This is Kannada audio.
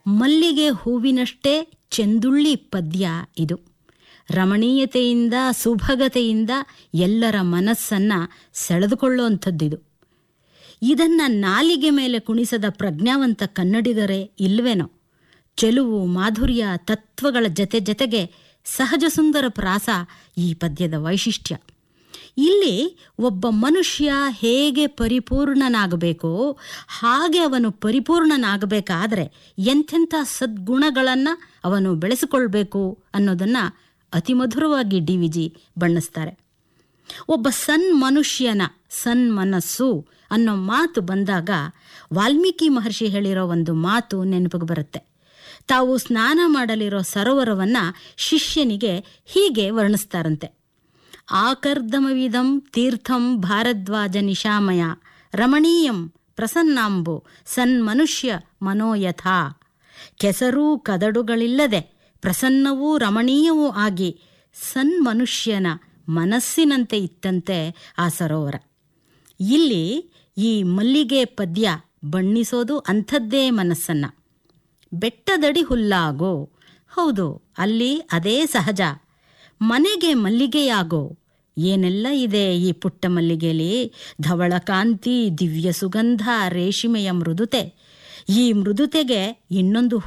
ಮಲ್ಲಿಗೆ ಹೂವಿನಷ್ಟೇ ಚೆಂದುಳ್ಳಿ ಪದ್ಯ ಇದು ರಮಣೀಯತೆಯಿಂದ ಸುಭಗತೆಯಿಂದ ಎಲ್ಲರ ಮನಸ್ಸನ್ನ ಸೆಳೆದುಕೊಳ್ಳುವಂಥದ್ದಿದು ಇದನ್ನ ನಾಲಿಗೆ ಮೇಲೆ ಕುಣಿಸದ ಪ್ರಜ್ಞಾವಂತ ಕನ್ನಡಿಗರೇ ಇಲ್ವೇನೋ ಚೆಲುವು ಮಾಧುರ್ಯ ತತ್ವಗಳ ಜತೆ ಜತೆಗೆ ಸಹಜ ಸುಂದರ ಪ್ರಾಸ ಈ ಪದ್ಯದ ವೈಶಿಷ್ಟ್ಯ ಇಲ್ಲಿ ಒಬ್ಬ ಮನುಷ್ಯ ಹೇಗೆ ಪರಿಪೂರ್ಣನಾಗಬೇಕೋ ಹಾಗೆ ಅವನು ಪರಿಪೂರ್ಣನಾಗಬೇಕಾದ್ರೆ ಎಂಥೆಂಥ ಸದ್ಗುಣಗಳನ್ನು ಅವನು ಬೆಳೆಸಿಕೊಳ್ಬೇಕು ಅನ್ನೋದನ್ನು ಅತಿ ಮಧುರವಾಗಿ ಡಿ ವಿ ಜಿ ಬಣ್ಣಿಸ್ತಾರೆ ಒಬ್ಬ ಸನ್ ಮನುಷ್ಯನ ಸನ್ ಮನಸ್ಸು ಅನ್ನೋ ಮಾತು ಬಂದಾಗ ವಾಲ್ಮೀಕಿ ಮಹರ್ಷಿ ಹೇಳಿರೋ ಒಂದು ಮಾತು ನೆನಪಿಗೆ ಬರುತ್ತೆ ತಾವು ಸ್ನಾನ ಮಾಡಲಿರೋ ಸರೋವರವನ್ನು ಶಿಷ್ಯನಿಗೆ ಹೀಗೆ ವರ್ಣಿಸ್ತಾರಂತೆ ಆಕರ್ದಮವಿದಂ ತೀರ್ಥಂ ಭಾರದ್ವಾಜ ನಿಶಾಮಯ ರಮಣೀಯಂ ಪ್ರಸನ್ನಾಂಬು ಸನ್ಮನುಷ್ಯ ಮನೋಯಥಾ ಕೆಸರೂ ಕದಡುಗಳಿಲ್ಲದೆ ಪ್ರಸನ್ನವೂ ರಮಣೀಯವೂ ಆಗಿ ಸನ್ಮನುಷ್ಯನ ಮನಸ್ಸಿನಂತೆ ಇತ್ತಂತೆ ಆ ಸರೋವರ ಇಲ್ಲಿ ಈ ಮಲ್ಲಿಗೆ ಪದ್ಯ ಬಣ್ಣಿಸೋದು ಅಂಥದ್ದೇ ಮನಸ್ಸನ್ನ ಬೆಟ್ಟದಡಿ ಹುಲ್ಲಾಗೋ ಹೌದು ಅಲ್ಲಿ ಅದೇ ಸಹಜ ಮನೆಗೆ ಮಲ್ಲಿಗೆಯಾಗೋ ಏನೆಲ್ಲ ಇದೆ ಈ ಪುಟ್ಟ ಮಲ್ಲಿಗೆಯಲ್ಲಿ ಧವಳ ಕಾಂತಿ ದಿವ್ಯ ಸುಗಂಧ ರೇಷ್ಮೆಯ ಮೃದುತೆ ಈ ಮೃದುತೆಗೆ ಇನ್ನೊಂದು